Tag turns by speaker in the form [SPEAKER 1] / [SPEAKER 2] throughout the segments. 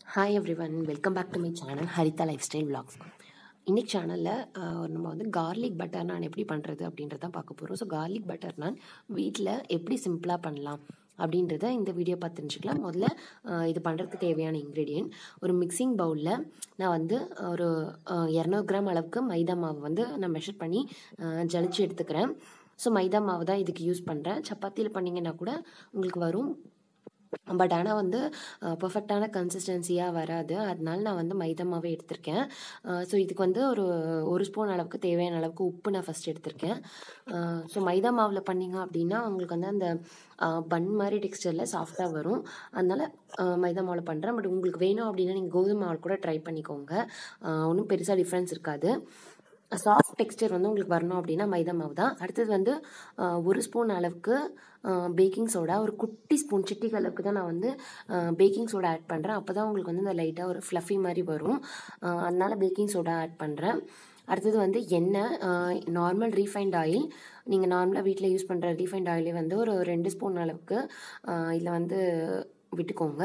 [SPEAKER 1] hi everyone welcome back to my channel Haritha lifestyle vlogs இன்னைக்கு சேனலில் நம்ம வந்து கார்லிக் பட்டர் நான் எப்படி பண்ணுறது அப்படின்றத பார்க்க போகிறோம் ஸோ கார்லிக் பட்டர் நான் வீட்டில் எப்படி சிம்பிளாக பண்ணலாம் அப்படின்றத இந்த வீடியோ பார்த்து தெரிஞ்சுக்கலாம் முதல்ல அஹ், இது பண்ணுறதுக்கு தேவையான இன்க்ரீடியன்ட் ஒரு மிக்சிங் பவுலில் நான் வந்து ஒரு அஹ், இரநூறு கிராம் அளவுக்கு மைதா மாவு வந்து நான் மெஷர் பண்ணி அஹ், ஜலிச்சு எடுத்துக்கிறேன் ஸோ மைதா மாவு தான் இதுக்கு யூஸ் பண்ணுறேன் சப்பாத்தியில் பண்ணிங்கன்னா கூட உங்களுக்கு வரும் பட் ஆனால் வந்து பர்ஃபெக்டான கன்சிஸ்டன்சியாக வராது அதனால நான் வந்து மைதா மாவே எடுத்திருக்கேன் ஸோ இதுக்கு வந்து ஒரு ஒரு ஸ்பூன் அளவுக்கு தேவையான அளவுக்கு உப்பு நான் ஃபஸ்ட் எடுத்திருக்கேன் ஸோ மைதா மாவில் பண்ணிங்க அப்படின்னா உங்களுக்கு வந்து அந்த பன் மாதிரி டெக்ஸ்டரில் சாஃப்டாக வரும் அதனால அஹ், மைதா மாவில் பண்ணுறேன் பட் உங்களுக்கு வேணும் அப்படின்னா நீங்கள் கோதுமை மாவில் கூட ட்ரை பண்ணிக்கோங்க ஒன்றும் பெருசாக டிஃப்ரென்ஸ் இருக்காது சாஃப்ட் டெக்ஸ்டர் வந்து உங்களுக்கு வரணும் அப்படின்னா மைதா மாவு தான் அடுத்தது வந்து ஆஹ், ஒரு ஸ்பூன் அளவுக்கு பேக்கிங் சோடா ஒரு குட்டி ஸ்பூன் சிட்டிக்கு அளவுக்கு தான் நான் வந்து பேக்கிங் சோடா ஆட் பண்ணுறேன் அப்போ தான் உங்களுக்கு வந்து இந்த லைட்டாக ஒரு ஃப்ளஃபி மாதிரி வரும் ஆஹ், அதனால பேக்கிங் சோடா ஆட் பண்ணுறேன் அடுத்தது வந்து எண்ணெய் நார்மல் ரீஃபைண்ட் ஆயில் நீங்கள் நார்மலாக வீட்டில் யூஸ் பண்ணுற ரீஃபைண்ட் ஆயிலே வந்து ஒரு ரெண்டு ஸ்பூன் அளவுக்கு இதில் வந்து விட்டுக்கோங்க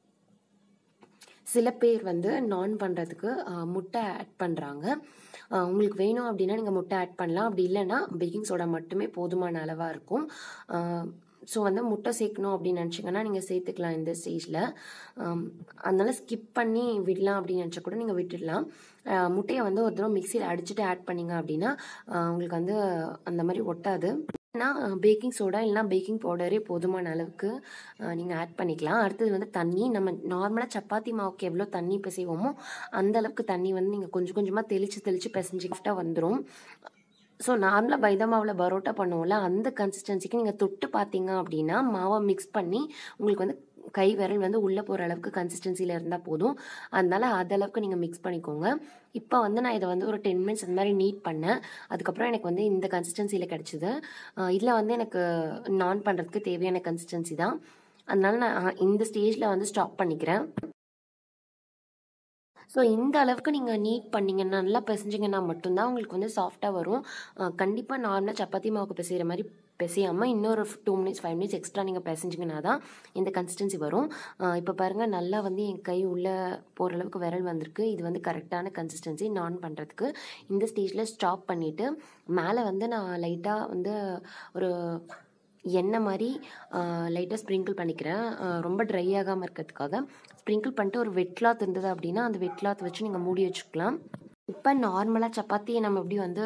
[SPEAKER 1] சில பேர் வந்து நான் பண்ணுறதுக்கு முட்டை ஆட் பண்ணுறாங்க உங்களுக்கு வேணும் அப்படின்னா நீங்கள் முட்டை ஆட் பண்ணலாம் அப்படி இல்லைன்னா பேக்கிங் சோடா மட்டுமே போதுமான அளவாக இருக்கும் ஸோ வந்து முட்டை சேர்க்கணும் அப்படின்னு நினச்சிங்கன்னா நீங்கள் சேர்த்துக்கலாம் இந்த ஸ்டேஜில் அதனால ஸ்கிப் பண்ணி விடலாம் அப்படின்னு நினச்சா கூட நீங்கள் விட்டுடலாம் ஆஹ் முட்டையை வந்து ஒரு தடவை மிக்சியில் அடிச்சுட்டு ஆட் பண்ணீங்க அப்படின்னா ஆஹ் உங்களுக்கு வந்து அந்த மாதிரி ஒட்டாது இல்லைனா பேக்கிங் சோடா இல்லைனா பேக்கிங் பவுடரே போதுமான அளவுக்கு நீங்கள் ஆட் பண்ணிக்கலாம் அடுத்தது வந்து தண்ணி நம்ம நார்மலாக சப்பாத்தி மாவுக்கு எவ்வளோ தண்ணி பிசைவோமோ அந்த அளவுக்கு தண்ணி வந்து நீங்கள் கொஞ்சம் கொஞ்சமாக தெளித்து தெளித்து பிசைஞ்சிக்கிட்டா வந்துடும் ஸோ நார்மலாக மைதா மாவில் பரோட்டா பண்ணுவோம்ல அந்த கன்சிஸ்டன்சிக்கு நீங்கள் தொட்டு பார்த்தீங்க அப்படின்னா மாவை மிக்ஸ் பண்ணி உங்களுக்கு வந்து கை விரல் வந்து உள்ளே போகிற அளவுக்கு கன்சிஸ்டன்சியில் இருந்தால் போதும் அதனால அது அளவுக்கு நீங்கள் மிக்ஸ் பண்ணிக்கோங்க இப்போ வந்து நான் இதை வந்து ஒரு டென் மினிட்ஸ் அந்த மாதிரி நீட் பண்ணேன் அதுக்கப்புறம் எனக்கு வந்து இந்த கன்சிஸ்டன்சியில் கிடச்சிது இதில் வந்து எனக்கு நான் பண்ணுறதுக்கு தேவையான கன்சிஸ்டன்சி தான் அதனால நான் இந்த ஸ்டேஜில் வந்து ஸ்டாப் பண்ணிக்கிறேன் ஸோ இந்த அளவுக்கு நீங்கள் நீட் பண்ணீங்கன்னா நல்லா பிசைஞ்சிங்கன்னா மட்டும்தான் உங்களுக்கு வந்து சாஃப்டாக வரும் கண்டிப்பாக நார்மலாக சப்பாத்தி மாவுக்கு பிசைகிற மாதிரி பிசையாமல் இன்னொரு two minutes five minutes extra நீங்கள் பிசைஞ்சிங்கன்னா தான் இந்த கன்சிஸ்டன்சி வரும் இப்போ பாருங்கள் நல்லா வந்து என் கை உள்ளே போகிற அளவுக்கு விரல் வந்திருக்கு இது வந்து கரெக்டான கன்சிஸ்டன்சி நான் பண்ணுறதுக்கு இந்த ஸ்டேஜில் ஸ்டாப் பண்ணிவிட்டு மேலே வந்து நான் லைட்டாக வந்து ஒரு எண்ணெய் மாதிரி லைட்டாக ஸ்ப்ரிங்கிள் பண்ணிக்கிறேன் ஆஹ் ரொம்ப ட்ரை ஆகாமல் இருக்கிறதுக்காக ஸ்ப்ரிங்கிள் பண்ணிட்டு ஒரு வெட் கிளாத் இருந்தது அப்படின்னா அந்த வெட் கிளாத் வச்சு நீங்கள் மூடி வச்சுக்கலாம் இப்போ நார்மலாக சப்பாத்தியை நம்ம எப்படி வந்து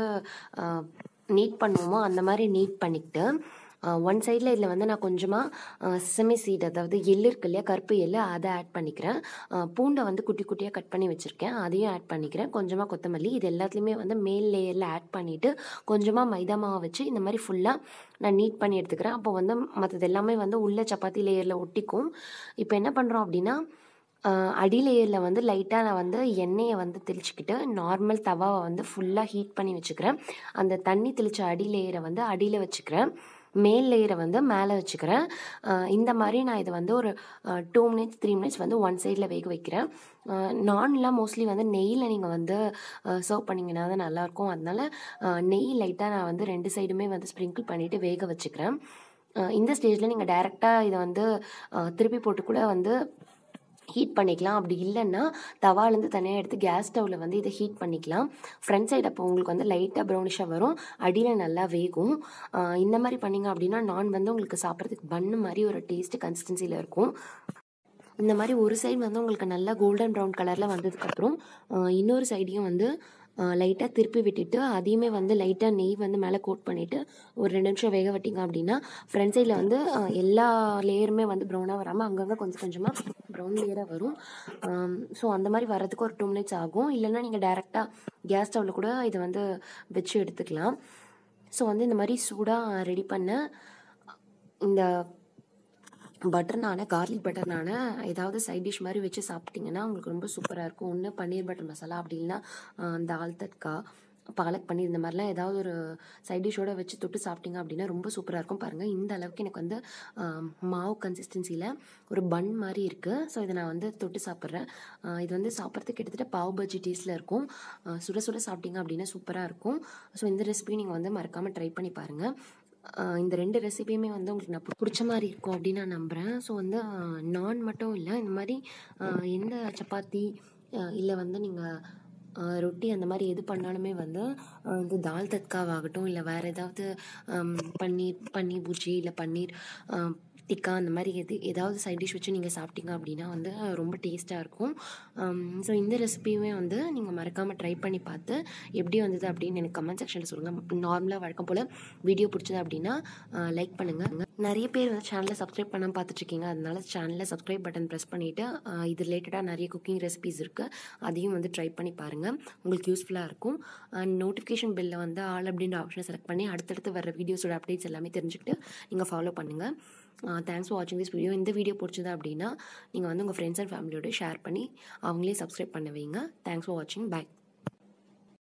[SPEAKER 1] நீட் பண்ணுவோமோ அந்த மாதிரி நீட் பண்ணிக்கிட்டு ஒன் சைடில் இதில் வந்து நான் கொஞ்சமாக சிமி சீட் அதாவது எள்ளு இருக்கு இல்லையா கருப்பு எள்ளு அதை ஆட் பண்ணிக்கிறேன் ஆஹ் பூண்டை வந்து குட்டி குட்டியாக கட் பண்ணி வச்சுருக்கேன் அதையும் ஆட் பண்ணிக்கிறேன் கொஞ்சமாக கொத்தமல்லி இது எல்லாத்துலேயுமே வந்து மேல் லேயரில் ஆட் பண்ணிவிட்டு கொஞ்சமாக மைதா மாவை வச்சு இந்த மாதிரி ஃபுல்லாக நான் நீட் பண்ணி எடுத்துக்கிறேன் அப்போ வந்து மற்றது எல்லாமே வந்து உள்ள சப்பாத்தி லேயரில் ஒட்டிக்கும் இப்போ என்ன பண்ணுறோம் அப்படின்னா ஆஹ் அடி லேயரில் வந்து லைட்டாக நான் வந்து எண்ணெயை வந்து தெளிச்சுக்கிட்டு நார்மல் தவாவை வந்து ஃபுல்லாக ஹீட் பண்ணி வச்சுக்கிறேன் அந்த தண்ணி தெளித்த அடி லேயரை வந்து அடியில் வச்சுக்கிறேன் மேல் லேயரை வந்து மேலே வச்சுக்கிறேன் ஆஹ் இந்த மாதிரி நான் இதை வந்து ஒரு டூ மினிட்ஸ் த்ரீ மினிட்ஸ் வந்து ஒன் சைடில் வேக வைக்கிறேன் ஆஹ் நான்லாம் மோஸ்ட்லி வந்து நெய்யில் நீங்கள் வந்து சர்வ் பண்ணிங்கன்னா தான் நல்லாயிருக்கும் அதனால ஆஹ் நெய் லைட்டாக நான் வந்து ரெண்டு சைடுமே வந்து ஸ்ப்ரிங்கிள் பண்ணிவிட்டு வேக வச்சுக்கிறேன் ஆஹ் இந்த ஸ்டேஜில் நீங்கள் டைரெக்டாக இதை வந்து ஆஹ் திருப்பி போட்டு கூட வந்து ஹீட் பண்ணிக்கலாம் அப்படி இல்லைன்னா தவாலேருந்து தனியாக எடுத்து கேஸ் ஸ்டவ்வில் வந்து இதை ஹீட் பண்ணிக்கலாம் ஃப்ரண்ட் சைடு அப்போ உங்களுக்கு வந்து லைட்டாக ப்ரௌனிஷாக வரும் அடியில் நல்லா வேகும் ஆஹ் இந்த மாதிரி பண்ணிங்க அப்படின்னா நான் வந்து உங்களுக்கு சாப்பிட்றதுக்கு பண்ணு மாதிரி ஒரு டேஸ்ட்டு கன்சிஸ்டன்சியில் இருக்கும் இந்த மாதிரி ஒரு சைடு வந்து உங்களுக்கு நல்லா கோல்டன் ப்ரௌன் கலரில் வந்ததுக்கப்புறம் ஆஹ் இன்னொரு சைடையும் வந்து லைட்டாக திருப்பி விட்டுட்டு அதையுமே வந்து லைட்டாக நெய் வந்து மேலே கோட் பண்ணிவிட்டு ஒரு ரெண்டு நிமிஷம் வேக விட்டிங்க அப்படின்னா ஃப்ரண்ட் சைடில் வந்து ஆஹ் எல்லா லேயருமே வந்து ப்ரௌனாக வராமல் அங்கங்கே கொஞ்சம் கொஞ்சமாக ப்ரௌன் லேயராக வரும் ஸோ அந்த மாதிரி வர்றதுக்கு ஒரு டூ மினிட்ஸ் ஆகும் இல்லைன்னா நீங்கள் டேரெக்டாக கேஸ் ஸ்டவ்வில் கூட இதை வந்து வச்சு எடுத்துக்கலாம் ஸோ வந்து இந்த மாதிரி சூடாக ரெடி பண்ண இந்த பட்டர் நானை கார்லிக் பட்டர் நானை ஏதாவது சைட் டிஷ் மாதிரி வச்சு சாப்பிட்டிங்கன்னா உங்களுக்கு ரொம்ப சூப்பராக இருக்கும் ஒன்று பன்னீர் பட்டர் மசாலா அப்படி இல்லைன்னா ஆஹ் தால் தட்கா பாலக் பன்னீர் இந்த மாதிரிலாம் ஏதாவது ஒரு சைட் டிஷ்ஷோட வச்சு தொட்டு சாப்பிட்டீங்க அப்படின்னா ரொம்ப சூப்பராக இருக்கும் பாருங்கள் இந்த அளவுக்கு எனக்கு வந்து ஆஹ் மாவு கன்சிஸ்டன்சியில் ஒரு பன் மாதிரி இருக்குது ஸோ இதை நான் வந்து தொட்டு சாப்பிட்றேன் ஆஹ் இது வந்து சாப்பிட்றதுக்கு கிட்டத்தட்ட பாவ் பஜ்ஜி டேஸ்ட்டில் இருக்கும் ஆஹ் சுட சுட சாப்பிட்டீங்க அப்படின்னா சூப்பராக இருக்கும் ஸோ இந்த ரெசிபி நீங்கள் வந்து மறக்காமல் ட்ரை பண்ணி பாருங்கள் ஆஹ் இந்த ரெண்டு ரெசிபியுமே வந்து உங்களுக்கு நான் பு- பிடிச்ச மாதிரி இருக்கும் அப்படின்னு நான் நம்புகிறேன் ஸோ வந்து நான் மட்டும் இல்லை இந்த மாதிரி ஆஹ் எந்த சப்பாத்தி இல்லை வந்து நீங்கள் ரொட்டி அந்த மாதிரி எது பண்ணாலுமே வந்து ஆஹ் இந்த தால் தட்காவாகட்டும் இல்லை வேறு ஏதாவது ஆம், பன்னீர் பன்னீர் பூச்சி இல்லை பன்னீர் ஆஹ் டிக்கா அந்த மாதிரி எது ஏதாவது சைட் டிஷ் வச்சு நீங்கள் சாப்பிட்டீங்க அப்படின்னா வந்து ரொம்ப டேஸ்ட்டாக இருக்கும் ஸோ இந்த ரெசிபியுமே வந்து நீங்கள் மறக்காமல் ட்ரை பண்ணி பார்த்து எப்படி வந்தது அப்படின்னு எனக்கு கமெண்ட் செக்ஷனில் சொல்லுங்கள் நார்மலாக வழக்கம் போல் வீடியோ பிடிச்சது அப்படின்னா லைக் பண்ணுங்கள் நிறைய பேர் வந்து சேனலை சப்ஸ்கிரைப் பண்ணாமல் பார்த்துட்ருக்கீங்க அதனால சேனலில் சப்ஸ்கிரைப் பட்டன் ப்ரெஸ் பண்ணிவிட்டு இது ரிலேட்டடாக நிறைய குக்கிங் ரெசிபிஸ் இருக்குது அதையும் வந்து ட்ரை பண்ணி பாருங்கள் உங்களுக்கு யூஸ்ஃபுல்லாக இருக்கும் அண்ட் நோட்டிஃபிகேஷன் பில்லை வந்து ஆல் அப்படின்ற ஆப்ஷனை செலக்ட் பண்ணி அடுத்தடுத்து வர வீடியோஸோட அப்டேட்ஸ் எல்லாமே தெரிஞ்சுக்கிட்டு நீங்கள் ஃபாலோ பண்ணுங்கள் தேங்க்ஸ் ஃபார் வாட்சிங் திஸ் வீடியோ இந்த வீடியோ பிடிச்சது அப்படின்னா நீங்கள் வந்து உங்கள் ஃப்ரெண்ட்ஸ் அண்ட் ஃபேமிலியோட ஷேர் பண்ணி அவங்களே சப்ஸ்கிரைப் பண்ண வைங்க தேங்க்ஸ் ஃபார் வாட்சிங் பை